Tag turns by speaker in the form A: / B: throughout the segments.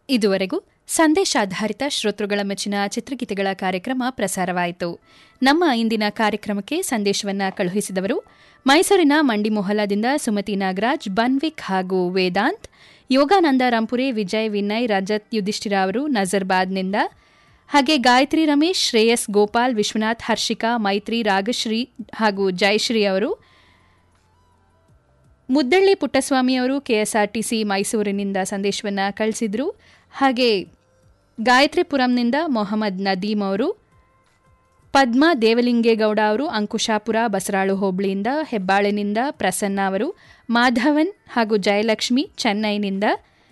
A: ಇದುವರೆಗೂ ಸಂದೇಶಾಧಾರಿತ ಶ್ರೋತೃಗಳ ಮೆಚ್ಚಿನ ಚಿತ್ರಗೀತೆಗಳ ಕಾರ್ಯಕ್ರಮ ಪ್ರಸಾರವಾಯಿತು ನಮ್ಮ ಇಂದಿನ ಕಾರ್ಯಕ್ರಮಕ್ಕೆ ಸಂದೇಶವನ್ನ ಕಳುಹಿಸಿದವರು ಮೈಸೂರಿನ ಮಂಡಿ ಮೊಹಲಾದಿಂದ ಸುಮತಿ ನಾಗರಾಜ್ ಬನ್ವಿಕ್ ಹಾಗೂ ವೇದಾಂತ್ ಯೋಗಾನಂದ ರಂಪುರೆ ವಿಜಯ್ ವಿನಯ್ ರಜತ್ ಯುಧಿಷ್ಠಿರ ಅವರು ನಜರ್ಬಾದ್ನಿಂದ ಹಾಗೆ ಗಾಯತ್ರಿ ರಮೇಶ್ ಶ್ರೇಯಸ್ ಗೋಪಾಲ್ ವಿಶ್ವನಾಥ್ ಹರ್ಷಿಕಾ ಮೈತ್ರಿ ರಾಗಶ್ರೀ ಹಾಗೂ ಜಯಶ್ರೀ ಅವರು ಮುದ್ದಳ್ಳಿ ಪುಟ್ಟಸ್ವಾಮಿ ಅವರು ಕೆಎಸ್ಆರ್ಟಿಸಿ ಮೈಸೂರಿನಿಂದ ಸಂದೇಶವನ್ನು ಕಳಿಸಿದ್ರು ಹಾಗೆ ಗಾಯತ್ರಿಪುರಂನಿಂದ ಮೊಹಮ್ಮದ್ ನದೀಮ್ ಅವರು ಪದ್ಮ ದೇವಲಿಂಗೇಗೌಡ ಅವರು ಅಂಕುಶಾಪುರ ಬಸರಾಳು ಹೋಬಳಿಯಿಂದ ಹೆಬ್ಬಾಳಿನಿಂದ ಪ್ರಸನ್ನ ಅವರು ಮಾಧವನ್ ಹಾಗೂ ಜಯಲಕ್ಷ್ಮಿ ಚೆನ್ನೈನಿಂದ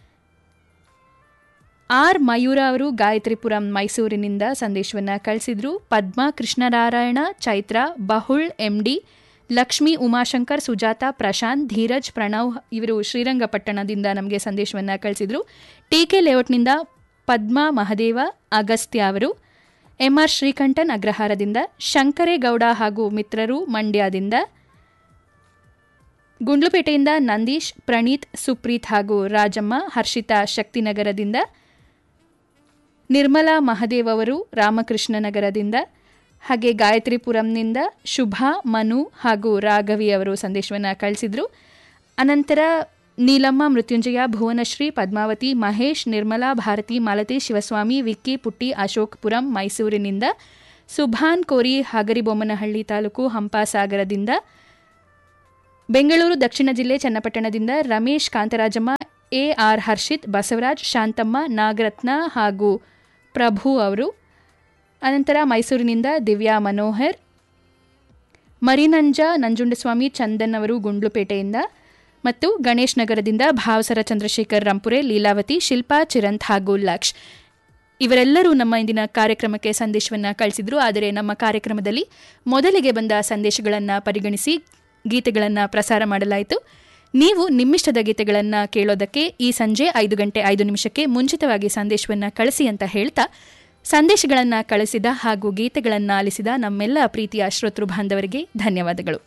A: ಆರ್ ಮಯೂರ ಅವರು ಗಾಯತ್ರಿಪುರಂ ಮೈಸೂರಿನಿಂದ ಸಂದೇಶವನ್ನು ಕಳಿಸಿದ್ರು ಪದ್ಮ ಕೃಷ್ಣನಾರಾಯಣ ಚೈತ್ರ ಬಹುಳ್ ಎಂಡಿ ಲಕ್ಷ್ಮಿ ಉಮಾಶಂಕರ್ ಸುಜಾತ ಪ್ರಶಾಂತ್ ಧೀರಜ್ ಪ್ರಣವ್ ಇವರು ಶ್ರೀರಂಗಪಟ್ಟಣದಿಂದ ನಮಗೆ ಸಂದೇಶವನ್ನು ಕಳಿಸಿದ್ರು ಟಿಕೆ ಲೇಔಟ್ನಿಂದ ಪದ್ಮಾ ಮಹದೇವ ಅಗಸ್ತ್ಯ ಅವರು ಎಂಆರ್ ಶ್ರೀಕಂಠನ್ ಅಗ್ರಹಾರದಿಂದ ಶಂಕರೇಗೌಡ ಹಾಗೂ ಮಿತ್ರರು ಮಂಡ್ಯದಿಂದ ಗುಂಡ್ಲುಪೇಟೆಯಿಂದ ನಂದೀಶ್ ಪ್ರಣೀತ್ ಸುಪ್ರೀತ್ ಹಾಗೂ ರಾಜಮ್ಮ ಹರ್ಷಿತಾ ಶಕ್ತಿನಗರದಿಂದ ನಿರ್ಮಲಾ ಮಹದೇವ್ ಅವರು ರಾಮಕೃಷ್ಣ ನಗರದಿಂದ ಹಾಗೆ ಗಾಯತ್ರಿಪುರಂನಿಂದ ಶುಭಾ ಮನು ಹಾಗೂ ರಾಘವಿ ಅವರು ಸಂದೇಶವನ್ನು ಕಳಿಸಿದ್ರು ಅನಂತರ ನೀಲಮ್ಮ ಮೃತ್ಯುಂಜಯ ಭುವನಶ್ರೀ ಪದ್ಮಾವತಿ ಮಹೇಶ್ ನಿರ್ಮಲಾ ಭಾರತಿ ಮಾಲತಿ ಶಿವಸ್ವಾಮಿ ವಿಕ್ಕಿ ಪುಟ್ಟಿ ಅಶೋಕ್ಪುರಂ ಮೈಸೂರಿನಿಂದ ಸುಭಾನ್ ಕೋರಿ ಹಗರಿಬೊಮ್ಮನಹಳ್ಳಿ ತಾಲೂಕು ಹಂಪಾಸಾಗರದಿಂದ ಬೆಂಗಳೂರು ದಕ್ಷಿಣ ಜಿಲ್ಲೆ ಚನ್ನಪಟ್ಟಣದಿಂದ ರಮೇಶ್ ಕಾಂತರಾಜಮ್ಮ ಎಆರ್ ಹರ್ಷಿತ್ ಬಸವರಾಜ್ ಶಾಂತಮ್ಮ ನಾಗರತ್ನ ಹಾಗೂ ಪ್ರಭು ಅವರು ಅನಂತರ ಮೈಸೂರಿನಿಂದ ದಿವ್ಯಾ ಮನೋಹರ್ ಮರಿನಂಜ ನಂಜುಂಡಸ್ವಾಮಿ ಚಂದನ್ ಅವರು ಗುಂಡ್ಲುಪೇಟೆಯಿಂದ ಮತ್ತು ಗಣೇಶ್ ನಗರದಿಂದ ಭಾವಸರ ಚಂದ್ರಶೇಖರ್ ರಂಪುರೆ ಲೀಲಾವತಿ ಶಿಲ್ಪಾ ಚಿರಂತ್ ಹಾಗೂ ಲಕ್ಷ್ ಇವರೆಲ್ಲರೂ ನಮ್ಮ ಇಂದಿನ ಕಾರ್ಯಕ್ರಮಕ್ಕೆ ಸಂದೇಶವನ್ನು ಕಳಿಸಿದ್ರು ಆದರೆ ನಮ್ಮ ಕಾರ್ಯಕ್ರಮದಲ್ಲಿ ಮೊದಲಿಗೆ ಬಂದ ಸಂದೇಶಗಳನ್ನು ಪರಿಗಣಿಸಿ ಗೀತೆಗಳನ್ನು ಪ್ರಸಾರ ಮಾಡಲಾಯಿತು ನೀವು ನಿಮ್ಮಿಷ್ಟದ ಗೀತೆಗಳನ್ನು ಕೇಳೋದಕ್ಕೆ ಈ ಸಂಜೆ ಐದು ಗಂಟೆ ಐದು ನಿಮಿಷಕ್ಕೆ ಮುಂಚಿತವಾಗಿ ಸಂದೇಶವನ್ನು ಕಳಿಸಿ ಅಂತ ಹೇಳ್ತಾ ಸಂದೇಶಗಳನ್ನು ಕಳಿಸಿದ ಹಾಗೂ ಗೀತೆಗಳನ್ನು ಆಲಿಸಿದ ನಮ್ಮೆಲ್ಲ ಪ್ರೀತಿಯ ಶ್ರೋತೃ ಬಾಂಧವರಿಗೆ ಧನ್ಯವಾದಗಳು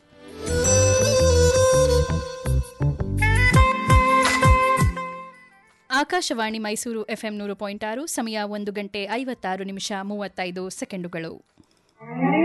A: ಆಕಾಶವಾಣಿ ಮೈಸೂರು ಎಫ್ಎಂ ನೂರು ಪಾಯಿಂಟ್ ಆರು ಸಮಯ ಒಂದು ಗಂಟೆ ಐವತ್ತಾರು ನಿಮಿಷ ಮೂವತ್ತೈದು ಸೆಕೆಂಡುಗಳು